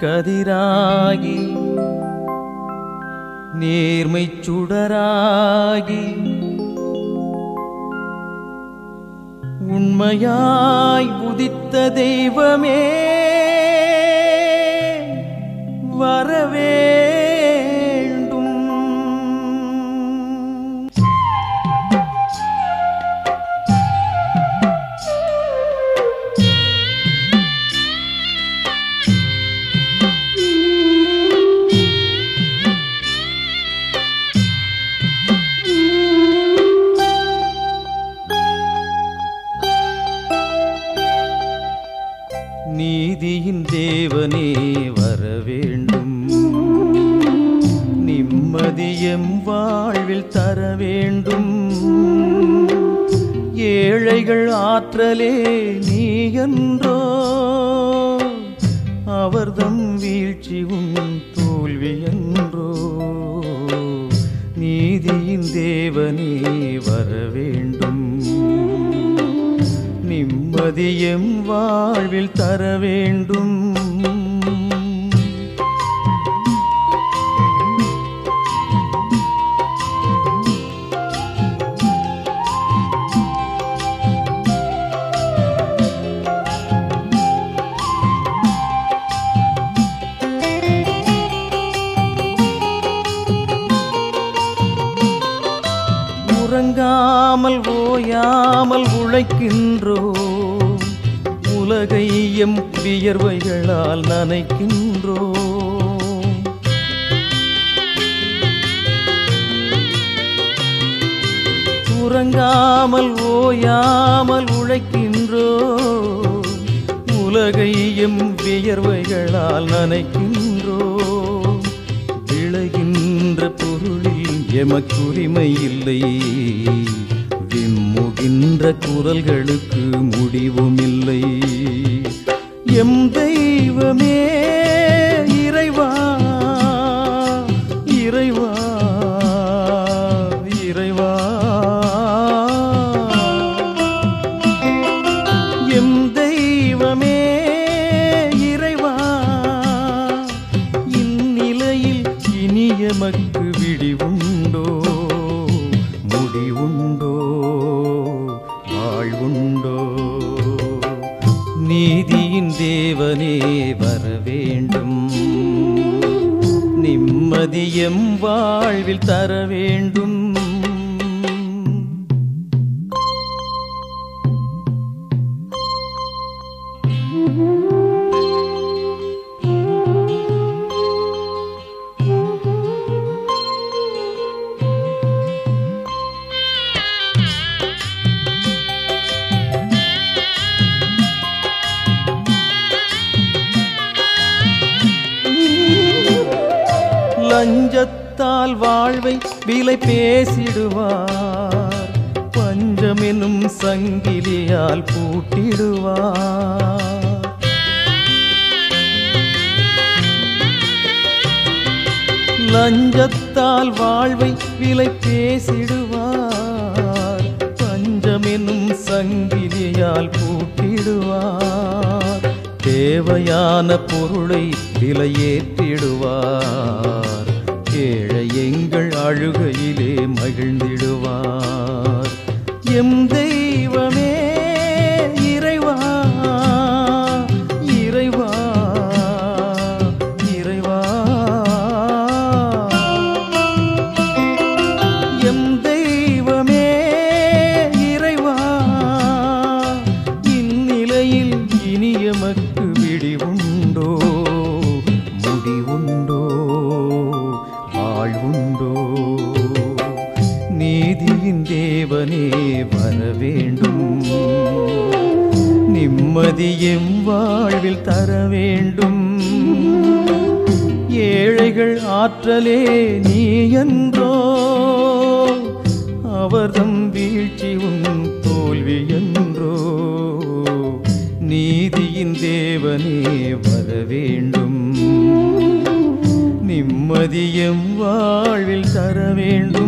கதிராகி நேர்மை சுடராகி உண்மையாய் உதித்த தெய்வமே வரவேண்டும் நீதியின் தேவனே வர வேண்டும் நிம்மதியம் வாழ்வில் தர வேண்டும் ஏழைகள் ஆற்றலே நீ என்றோ அவர்தம் வீழ்ச்சி உன் தோல்வி என்றோ நீதியின் தேவனே வர வேண்டும் நிம்மதியம் வாழ்வில் தர வேண்டும் உறங்காமல் ஓயாமல் உழைக்கின்றோ உலகை எம் வியர்வைகளால் நனைக்கின்றோ உறங்காமல் ஓயாமல் உழைக்கின்றோ உலகை எம் வியர்வைகளால் நனைக்கின்றோ விளைகின்ற பொருளில் எமக்குரிமை இல்லை விம்முகின்ற குரல்களுக்கு முடிவும் இல்லை எம் தெய்வமே இறைவா இறைவா இறைவா எம் தெய்வமே இறைவா இந்நிலையில் இனி எமக்கு விடிவுண்டோ முடிவுண்டோ வாழ்வுண்டோ நீதியின் தேவனே வர வேண்டும் நிம்மதியம் வாழ்வில் தர வேண்டும் லஞ்சத்தால் வாழ்வை விலை பேசிடுவார் பஞ்சமெனும் சங்கிலியால் பூட்டிடுவார் லஞ்சத்தால் வாழ்வை விலை பேசிடுவார் பஞ்சமெனும் சங்கிலியால் பூட்டிடுவார் தேவையான பொருளை விலையேற்றிடுவார் ஏழை எங்கள் அழுகையிலே மகிழ்ந்திடுவார் எம் தெய்வமே இறைவா இறைவா இறைவா எம் தெய்வமே இறைவா இந்நிலையில் இனி எமக்கு விடிவுண்டோ முடிவுண்டோ வாழ்வுண்டோ நீதியின் தேவனே வர வேண்டும் நிம்மதியும் வாழ்வில் தர வேண்டும் ஏழைகள் ஆற்றலே நீ என்றோ அவர்தம் வீழ்ச்சி உன் தோல்வி என்றோ நீதியின் தேவனே வர வேண்டும் நிம்மதியும் வாழ்வில் தர வேண்டும்